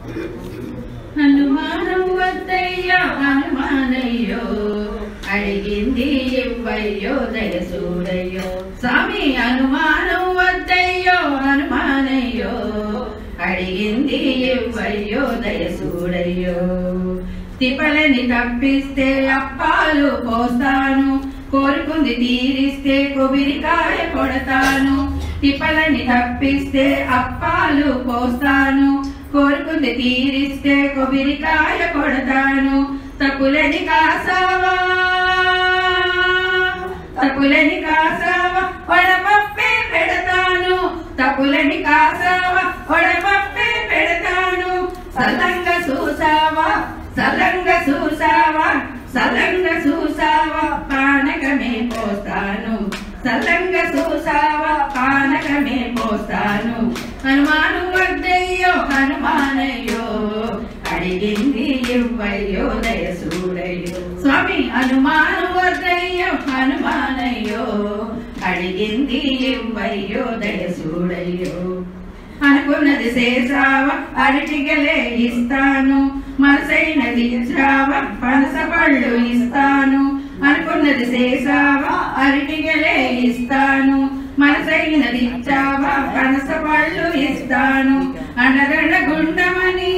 హనుమానం వద్దయ్యో హనుమానయ్యో అడిగింది ఇవ్వయ్యో దయసూడయ్యో స్వామి హనుమానం వద్దయ్యో హనుమానయ్యో అడిగింది ఇవ్వయ్యో దయసూడయ్యో తిపలని తప్పిస్తే అప్పాలు పోస్తాను కోరుకుంది తీరిస్తే కొబ్బరికాయ కొడతాను తిపలని తప్పిస్తే అప్పాలు పోస్తాను కోరుకుంది తీరిస్తే కొబ్బరికాయ కొడతాను తప్పులని కాసావా తప్పులని కాసావా వడపప్పే పెడతాను తప్పులని కాసావా వడపప్పే పెడతాను సలంగా చూసావా సలంగా చూసావా సలంగా చూసావా పానకమే పోస్తాను సలంగా చూసావా పానకమే పోస్తాను హనుమాను వద్దయ్యో హనుమానయ్యో అడిగింది ఇవ్వయ్యో దయసూడయ్యో స్వామి హనుమాను వద్దయ్యో హనుమానయ్యో అడిగింది ఇవ్వయ్యో దయసూడయ్యో అనుకున్నది చేసావ అరటిగలే ఇస్తాను మనసైనది ఇచ్చావ పనస పళ్ళు ఇస్తాను అనుకున్నది చేసావ అరటిగలే ఇస్తాను మనసైనది ఇచ్చావా పనస పళ్ళు ఇస్తాను అనరణ గుండమని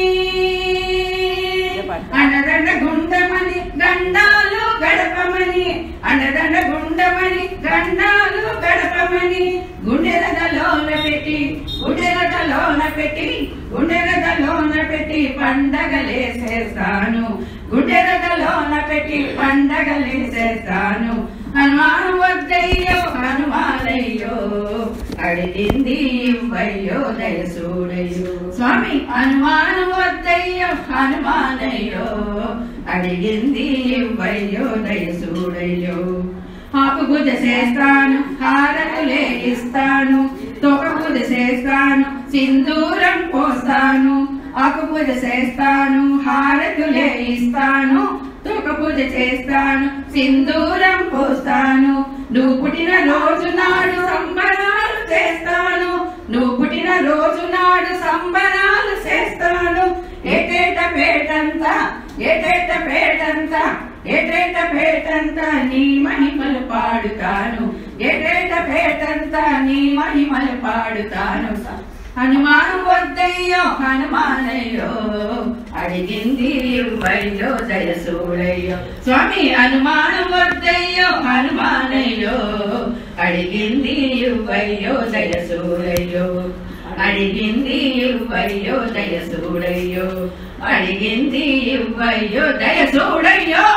అనరణ గుండమని గండాలు గడపమని అనరణ గుండమని గండాలు గడపమని గుండెలదలోన పెట్టి గుండెలదలోన పెట్టి గుండెలదలోన పెట్టి పండగలేసేస్తాను గుండెలదలోన పెట్టి పండగలేసేస్తాను హనుమాను వద్దయ్యో హనుమానయ్యో అడిగింది ఇవ్వయ్యో దయసూడయ్యో స్వామి హనుమాను వద్దయ్యో హనుమానయ్యో అడిగింది ఇవ్వయ్యో దయసూడయ్యో ఆకు పూజ చేస్తాను హారతులే ఇస్తాను తొక పూజ చేస్తాను సింధూరం పోస్తాను ఆకు పూజ చేస్తాను హారతులే ఇస్తాను తొక పూజ చేస్తాను సింధూరం పోస్తాను నువ్వు పుట్టిన రోజు నాడు సంబరాలు చేస్తాను నువ్వు పుట్టిన రోజు నాడు సంబరాలు చేస్తాను ఏటేట పేటంతా ఏటేట పేటంతా ఏటేట పేటంతా నీ మహిమలు పాడుతాను ఏటేట పేటంతా నీ మహిమలు పాడుతాను హనుమాను వద్దయ్యో హనుమానయ్యో అడిగింది ఇవ్వయ్యో దయసూడయ్యో స్వామి హనుమాను వద్దయ్యో హనుమానయ్యో అడిగింది ఇవ్వయ్యో దయసూడయ్యో అడిగింది ఇవ్వయ్యో దయసూడయ్యో అడిగింది ఇవ్వయ్యో దయసూడయ్యో